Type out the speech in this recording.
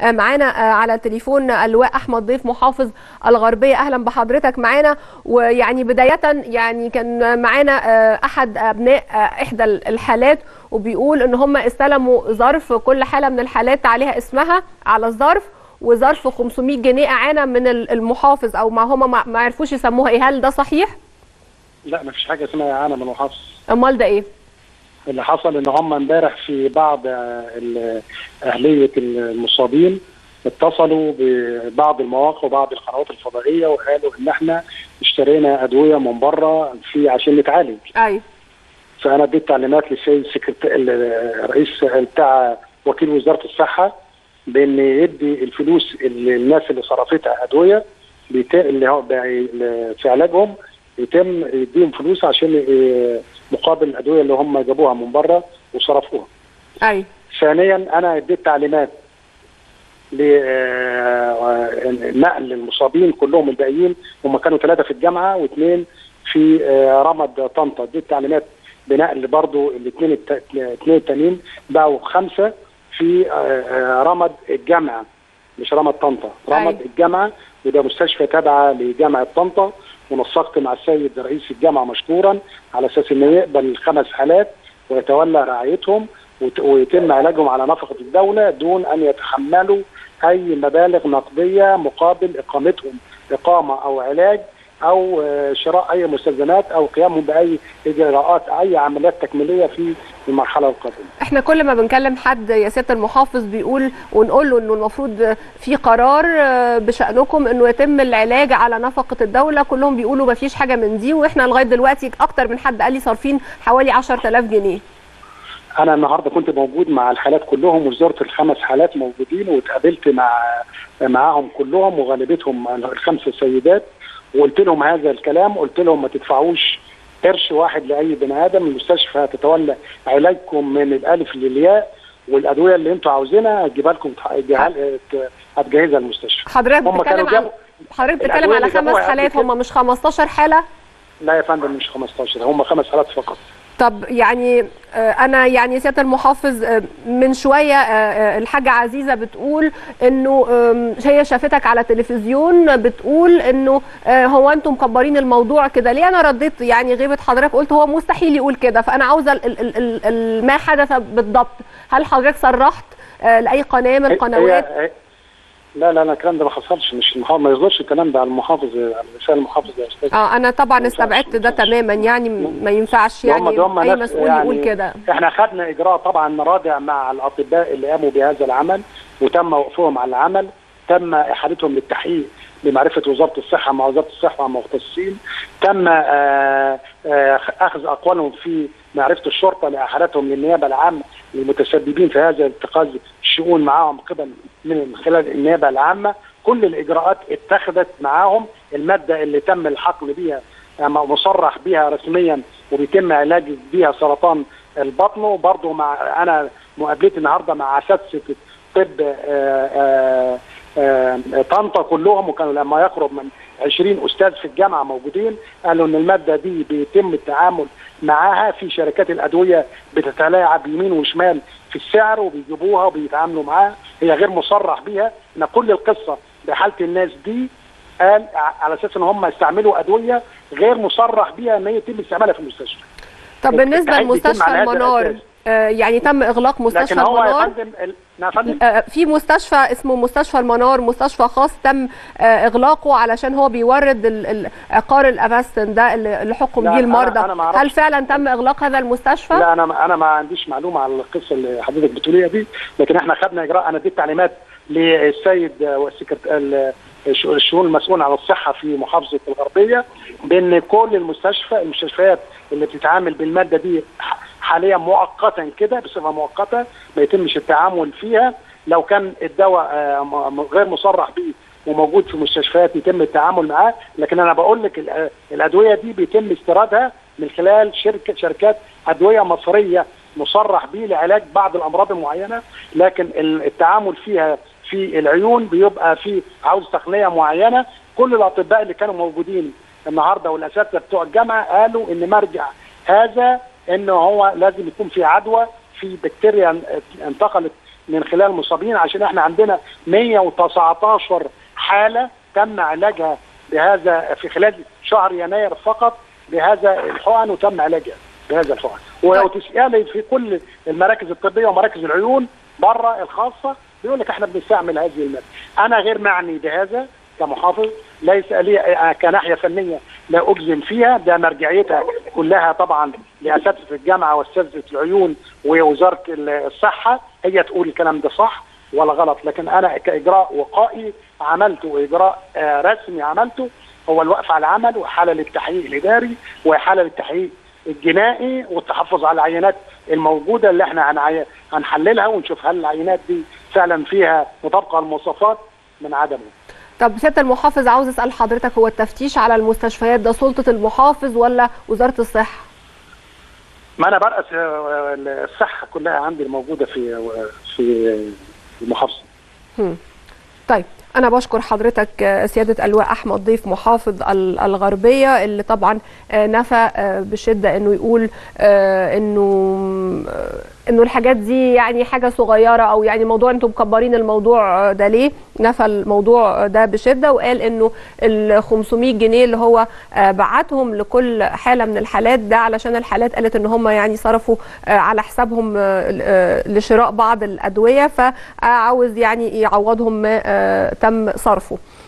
معانا على التليفون اللواء احمد ضيف محافظ الغربيه اهلا بحضرتك معانا ويعني بدايه يعني كان معانا احد ابناء احدى الحالات وبيقول ان هم استلموا ظرف كل حاله من الحالات عليها اسمها على الظرف وظرف 500 جنيه اعانه من المحافظ او ما هم ما عرفوش يسموها ايه هل ده صحيح؟ لا ما فيش حاجه اسمها اعانه من المحافظ امال ده ايه؟ اللي حصل ان هم امبارح في بعض اهليه المصابين اتصلوا ببعض المواقع وبعض القنوات الفضائيه وقالوا ان احنا اشترينا ادويه من بره في عشان نتعالج. ايوه. فانا اديت تعليمات للسيد الرئيس بتاع وكيل وزاره الصحه بان يدي الفلوس اللي الناس اللي صرفتها ادويه اللي هو في علاجهم يتم يديهم فلوس عشان مقابل الادويه اللي هم جابوها من بره وصرفوها. ايوه. ثانيا انا اديت تعليمات لنقل المصابين كلهم الباقيين هم كانوا ثلاثه في الجامعه واثنين في رمد طنطا اديت تعليمات بنقل برضو الاثنين الاثنين التانيين بقوا خمسه في رمد الجامعه مش رمد طنطا رمد أي. الجامعه وده مستشفى تابعه لجامعه طنطا ونسقت مع السيد رئيس الجامعه مشكورا على اساس انه يقبل الخمس حالات ويتولى رعايتهم ويتم علاجهم على نفقه الدوله دون ان يتحملوا اي مبالغ نقديه مقابل اقامتهم اقامه او علاج او شراء اي مستلزمات او قيامهم باي اجراءات اي عمليات تكميليه في المرحله القادمه. احنا كل ما بنكلم حد يا سياده المحافظ بيقول ونقول له انه المفروض في قرار بشانكم انه يتم العلاج على نفقه الدوله كلهم بيقولوا ما فيش حاجه من دي واحنا لغايه دلوقتي اكتر من حد قال لي صارفين حوالي 10000 جنيه. انا النهارده كنت موجود مع الحالات كلهم وزرت الخمس حالات موجودين واتقابلت مع معاهم كلهم وغالبتهم الخمس سيدات وقلت لهم هذا الكلام قلت لهم ما تدفعوش قرش واحد لاي بني ادم المستشفى هتتولى علاجكم من الالف للياء والادويه اللي انتوا عاوزينها هتجيبها لكم هتجهزها المستشفى حضرتك بتتكلم عن حضرتك بتتكلم على خمس حالات هم مش 15 حاله لا يا فندم مش 15 هم خمس حالات فقط طب يعني انا يعني سياده المحافظ من شويه الحاجه عزيزه بتقول انه هي شافتك على التلفزيون بتقول انه هو انتم مكبرين الموضوع كده ليه انا رديت يعني غيبه حضرتك قلت هو مستحيل يقول كده فانا عاوزه ما حدث بالضبط هل حضرتك صرحت لاي قناه من القنوات لا لا لا الكلام ده ما حصلش مش المحافظ ما يصدرش الكلام ده على المحافظ على لسان المحافظ يا استاذ اه انا طبعا استبعدت ده تماما يعني ما ينفعش يعني دم اي مسؤول يعني يقول كده احنا خدنا اجراء طبعا رادع مع الاطباء اللي قاموا بهذا العمل وتم وقفهم على العمل تم احالتهم للتحقيق بمعرفه وزاره الصحه مع وزاره الصحه مع مختصين تم آآ آآ اخذ اقوالهم في معرفه الشرطه لاحالتهم للنيابه العامه للمتسببين في هذا اتخاذ الشؤون معهم قبل من خلال النيابه العامه كل الاجراءات اتخذت معاهم الماده اللي تم الحقن بها مصرح بها رسميا وبيتم علاج بها سرطان البطن وبرضه مع انا مقابلتي النهارده مع اساتذه طب طنطا كلهم وكانوا لما يقرب من 20 استاذ في الجامعه موجودين قالوا ان الماده دي بيتم التعامل معاها في شركات الادويه بتتلاعب يمين وشمال في السعر وبيجيبوها وبيتعاملوا معاها هي غير مصرح بيها ان كل القصه بحاله الناس دي قال على اساس ان هم استعملوا ادويه غير مصرح بيها ان هي يتم استعمالها في المستشفى. طب بالنسبه لمستشفى المنار آه يعني تم اغلاق مستشفى لكن هو المنار يا فندم آه في مستشفى اسمه مستشفى المنار مستشفى خاص تم آه اغلاقه علشان هو بيورد عقار الافاستن ده اللي حكم بيه المرضى هل فعلا تم اغلاق هذا المستشفى؟ لا انا انا ما عنديش معلومه على القصه اللي حضرتك بتقوليها دي لكن احنا خدنا اجراء انا اديت تعليمات للسيد والسكرتير الشؤون المسؤول عن الصحه في محافظه الغربيه بان كل المستشفى المستشفيات اللي بتتعامل بالماده دي حاليا مؤقتا كده بصفه مؤقته ما يتمش التعامل فيها لو كان الدواء غير مصرح به وموجود في مستشفيات يتم التعامل معاه لكن انا بقول لك الادويه دي بيتم استيرادها من خلال شركه شركات ادويه مصريه مصرح به لعلاج بعض الامراض المعينه لكن التعامل فيها في العيون بيبقى في عاوز تقنيه معينه كل الاطباء اللي كانوا موجودين النهارده والاساتذه بتوع الجامعه قالوا ان مرجع هذا ان هو لازم يكون في عدوى في بكتيريا انتقلت من خلال مصابين عشان احنا عندنا 119 حاله تم علاجها بهذا في خلال شهر يناير فقط بهذا الحقن وتم علاجها بهذا الحقن ولو تسالي في كل المراكز الطبيه ومراكز العيون بره الخاصه بيقول لك احنا بنستعمل هذه الماده انا غير معني بهذا كمحافظ ليس لي كناحيه فنيه لا اجزم فيها ده مرجعيتها كلها طبعا لاساتذه الجامعه واساتذه العيون ووزاره الصحه هي تقول الكلام ده صح ولا غلط لكن انا كاجراء وقائي عملته واجراء رسمي عملته هو الوقف على العمل وحاله للتحقيق الاداري وحاله للتحقيق الجنائي والتحفظ على العينات الموجوده اللي احنا هنحللها ونشوف هل العينات دي فعلا فيها مطابقه للمواصفات من عدمه. طب سياده المحافظ عاوز اسال حضرتك هو التفتيش على المستشفيات ده سلطه المحافظ ولا وزاره الصحه؟ ما انا برأس الصحه كلها عندي الموجوده في في المحافظه. طيب أنا بشكر حضرتك سيادة اللواء أحمد ضيف محافظ الغربية اللي طبعا نفى بشدة إنه يقول إنه إنه الحاجات دي يعني حاجة صغيرة أو يعني موضوع أنتم مكبرين الموضوع ده ليه؟ نفى الموضوع ده بشدة وقال إنه ال 500 جنيه اللي هو بعتهم لكل حالة من الحالات ده علشان الحالات قالت إن هم يعني صرفوا على حسابهم لشراء بعض الأدوية فعاوز يعني يعوضهم ما تم صرفه